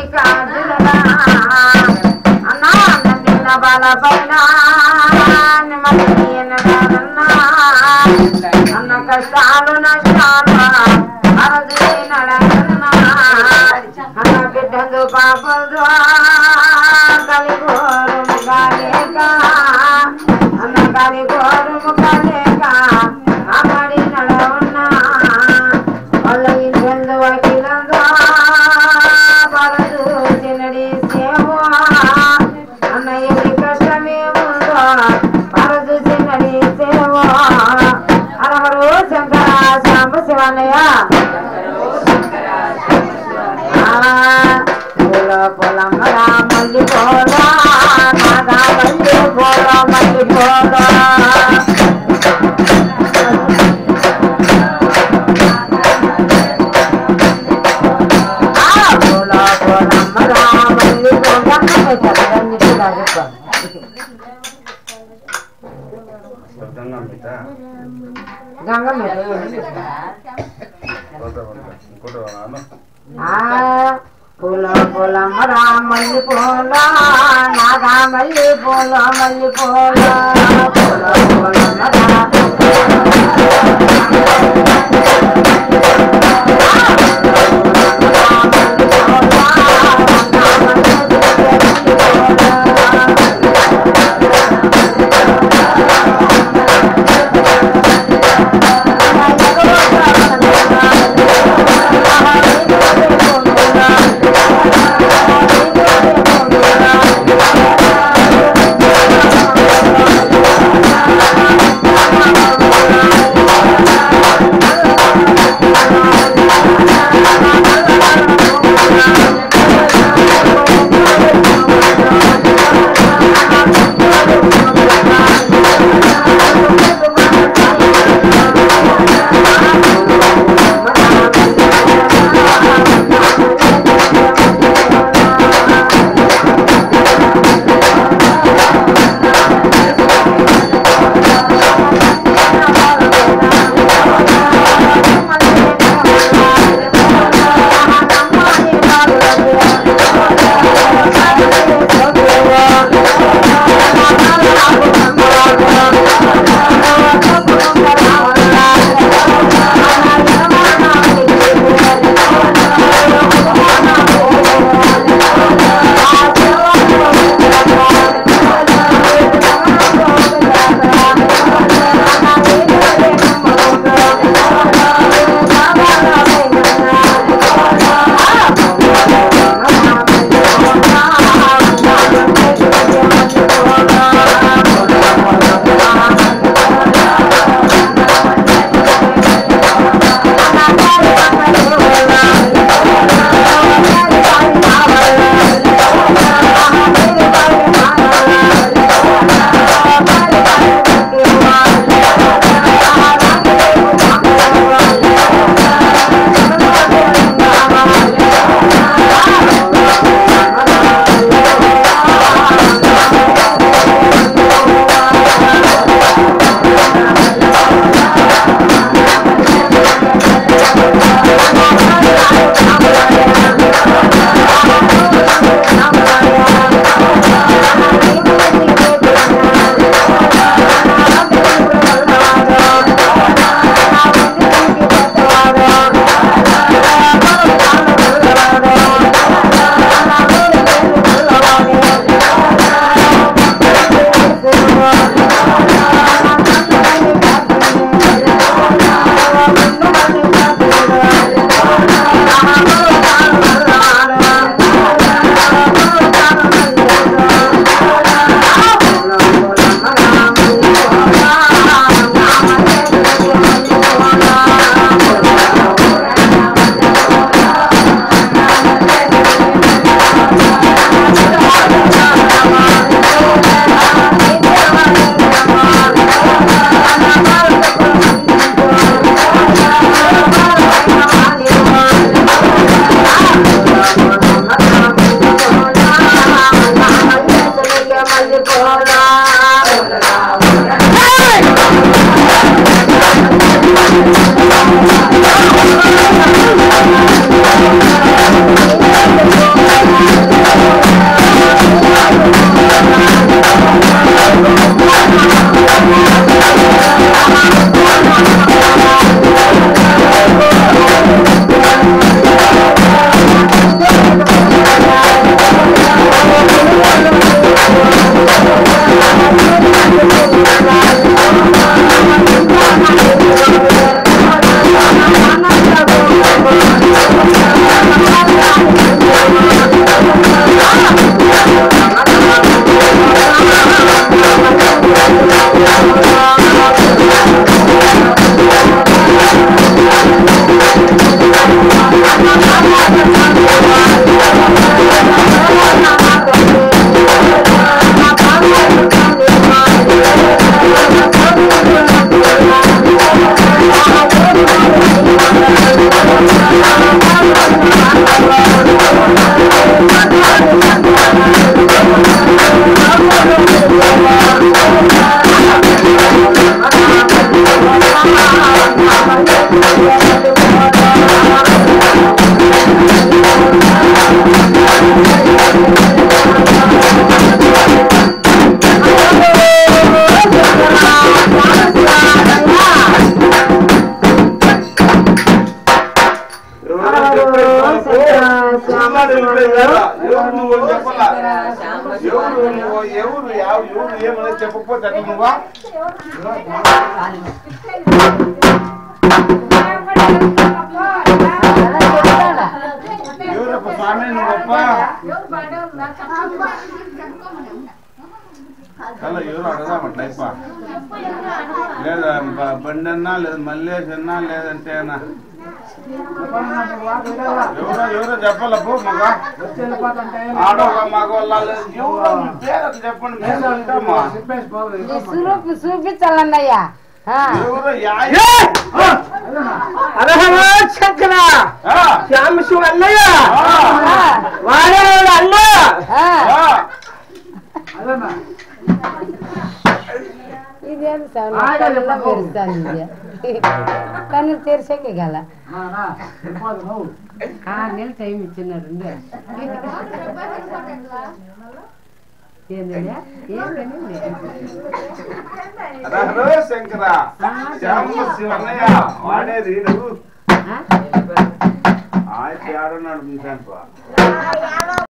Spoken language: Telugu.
మల్లికార్జునుడా అన్నా నిన్న బాల పైన అన్న కష్టాలు నష్టాలు అరదీనడన్నా అన్న బిడ్డలు పాపలు కలిగోరు కాలేక అన్న కలిగోరు కాలేక అమడి నడవన్నా వాళ్ళ ఇంటి వకీలంగా పరదు తినడి సేవ అన్నయ్య కష్టమేముందో పరదు తినడి సేవ అరహరు శంకర సాంబ శివన్నయ్య పూల పొలం మల్లి పోల నాగా మల్లి పోల మల్లి పోల గంగా మీద ఇంకోటి అన్న పూల పూల మరా మల్లి పూల నాగా మల్లి పూల మల్లి పూల పూల పూల మరా ఆ ఇప్పుడు కదా, ఎవరు నువ్వు అని చెప్పాలా ఎవరు నువ్వు ఎవరు యావ- ఎవరు ఏమని చెప్పకపోతే అట్లా నువ్వా ఎవరప్ప స్వామి నువ్వప్ప అలా ఎవరు అడగదాం అట్లయిప లేదా బ- బండి అన్నా లేదా మల్లేష్ అన్నా లేదంటే అన్నా ఎవరో ఎవరో చెప్పాలప్పు మగ ఆడోగా మగవాళ్ళ ఎవరో మీ పేరు అట్లా చెప్పండి మేము వింటామా? చూపి చూపించాలన్నయ్యా ఆ. ఎవరో యా- అరహరా శంకర ఆ, శ్యామశివ అన్నయ్య ఆ, వాడే వాడు అన్న ఆ. ఆ. ఇదేం సౌండ్ కళ్ళల్లో మెరుస్తుంది ఇది. కన్ను తెరిసాకే గల ఆరు నెలలు టైం ఇచ్చినాడు ఉండు. ఏందయ్యా? ఏందని? అరహరో శంకర శ్యామ శివన్నయ్య వాడే రీడు ఆ? ఆయన ఆడున్నాడు మీ